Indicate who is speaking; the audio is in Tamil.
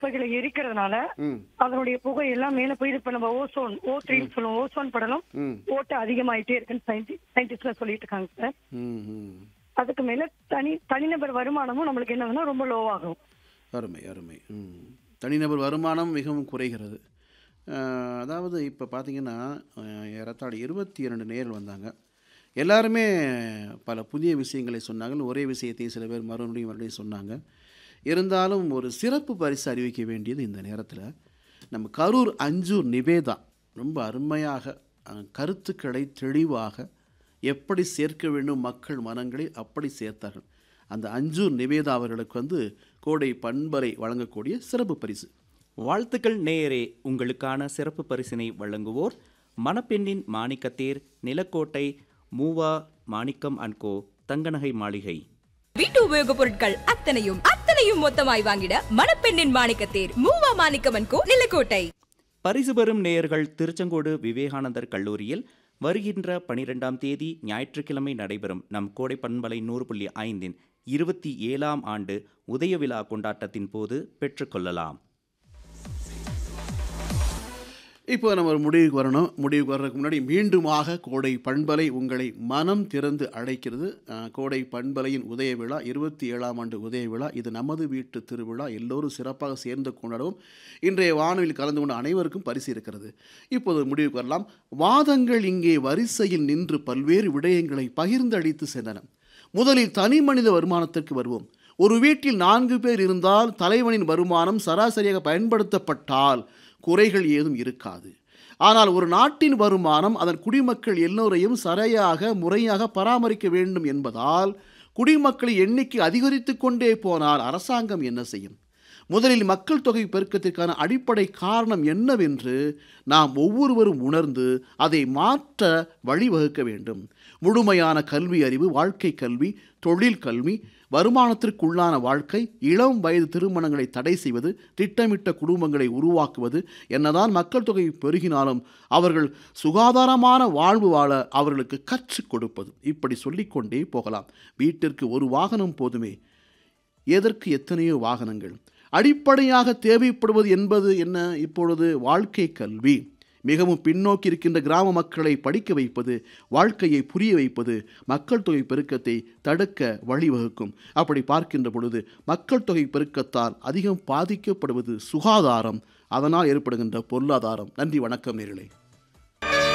Speaker 1: குப்பைகளை எரிக்கிறதுனால
Speaker 2: ம்
Speaker 1: அதனுடைய புகை எல்லாம் மேல போய் இப்ப நம்ம ஓசோன் ஓ த்ரீன்னு சொல்லுவோம் ஓசோன் படலம்
Speaker 2: ம்
Speaker 1: ஓட்ட அதிகமாயிட்டே இருக்குன்னு சயின்டிஸ்ட்ல சொல்லிட்டு இருக்காங்க சார்
Speaker 2: ம் ம்
Speaker 1: அதுக்கு மேல தனி தனிநபர் வருமானமும் நம்மளுக்கு என்னதுன்னா ரொம்ப லோவாகும்
Speaker 2: அருமை அருமை ம் தனிநபர் வருமானம் மிகவும் குறைகிறது அஹ், அதாவது இப்போ பார்த்தீங்கன்னா அஹ், ஏறத்தாழ இருபத்தி இரண்டு நேரில் வந்தாங்க எல்லாருமே பல புதிய விஷயங்களை சொன்னாங்க ஒரே விஷயத்தை சில பேர் மறுபடியும் மறுபடியும் சொன்னாங்க இருந்தாலும் ஒரு சிறப்பு பரிசு அறிவிக்க வேண்டியது இந்த நேரத்தில் நம்ம கரூர் அஞ்சூர் நிவேதா ரொம்ப அருமையாக அஹ், கருத்துக்களை தெளிவாக எப்படி சேர்க்க வேண்டும் மக்கள் மனங்களில் அப்படி சேர்த்தார்கள் அந்த அஞ்சூர் நிவேதா அவர்களுக்கு வந்து கோடை பண்பரை வழங்கக்கூடிய சிறப்பு பரிசு
Speaker 3: வாழ்த்துக்கள் நேயரே உங்களுக்கான சிறப்பு பரிசினை வழங்குவோர் மணப்பெண்ணின் மாணிக்கத்தேர் நிலக்கோட்டை மூவா மாணிக்கம் அண்ட் கோ தங்கநகை மாளிகை
Speaker 4: வீட்டு உபயோகப் பொருட்கள் அத்தனையும் அத்தனையும் மொத்தமாய் வாங்கிட மணப்பெண்ணின் மாணிக்கத்தேர் மூவா மாணிக்கமன் கோ நிலக்கோட்டை
Speaker 3: பரிசு பெறும் நேயர்கள் திருச்செங்கோடு விவேகானந்தர் கல்லூரியில் வருகின்ற பனிரெண்டாம் தேதி ஞாயிற்றுக்கிழமை நடைபெறும் நம் கோடை பண்பலை நூறு புள்ளி ஐந்தின் இருபத்தி ஏழாம் ஆண்டு உதய விழா கொண்டாட்டத்தின் போது பெற்றுக்கொள்ளலாம்
Speaker 2: இப்போ நம்ம ஒரு முடிவுக்கு வரணும் முடிவுக்கு வர்றதுக்கு முன்னாடி மீண்டுமாக கோடை பண்பலை உங்களை மனம் திறந்து அழைக்கிறது அஹ், கோடை பண்பலையின் உதய விழா இருபத்தி ஏழாம் ஆண்டு உதய விழா இது நமது வீட்டு திருவிழா எல்லோரும் சிறப்பாக சேர்ந்து கொண்டாடுவோம் இன்றைய வானொலியில் கலந்து கொண்ட அனைவருக்கும் பரிசு இருக்கிறது இப்போது முடிவுக்கு வரலாம் வாதங்கள் இங்கே வரிசையில் நின்று பல்வேறு விடயங்களை பகிர்ந்தளித்து சென்றன முதலில் தனி மனித வருமானத்திற்கு வருவோம் ஒரு வீட்டில் நான்கு பேர் இருந்தால் தலைவனின் வருமானம் சராசரியாக பயன்படுத்தப்பட்டால் குறைகள் ஏதும் இருக்காது ஆனால் ஒரு நாட்டின் வருமானம் அதன் குடிமக்கள் எல்லோரையும் சரியாக முறையாக பராமரிக்க வேண்டும் என்பதால் குடிமக்களின் எண்ணிக்கை அதிகரித்து கொண்டே போனால் அரசாங்கம் என்ன செய்யும் முதலில் மக்கள் தொகை பெருக்கத்திற்கான அடிப்படை காரணம் என்னவென்று நாம் ஒவ்வொருவரும் உணர்ந்து அதை மாற்ற வழிவகுக்க வேண்டும் முழுமையான கல்வி அறிவு வாழ்க்கை கல்வி தொழில் கல்வி வருமானத்திற்குள்ளான வாழ்க்கை இளம் வயது திருமணங்களை தடை செய்வது திட்டமிட்ட குடும்பங்களை உருவாக்குவது என்னதான் மக்கள் தொகை பெருகினாலும் அவர்கள் சுகாதாரமான வாழ்வு வாழ அவர்களுக்கு கற்றுக் கொடுப்பது இப்படி சொல்லிக்கொண்டே போகலாம் வீட்டிற்கு ஒரு வாகனம் போதுமே எதற்கு எத்தனையோ வாகனங்கள் அடிப்படையாக தேவைப்படுவது என்பது என்ன இப்பொழுது வாழ்க்கை கல்வி மிகவும் பின்னோக்கி இருக்கின்ற கிராம மக்களை படிக்க வைப்பது வாழ்க்கையை புரிய வைப்பது மக்கள் தொகை பெருக்கத்தை தடுக்க வழிவகுக்கும் அப்படி பார்க்கின்ற பொழுது மக்கள் தொகை பெருக்கத்தால் அதிகம் பாதிக்கப்படுவது சுகாதாரம் அதனால் ஏற்படுகின்ற பொருளாதாரம் நன்றி வணக்கம் நேர்களே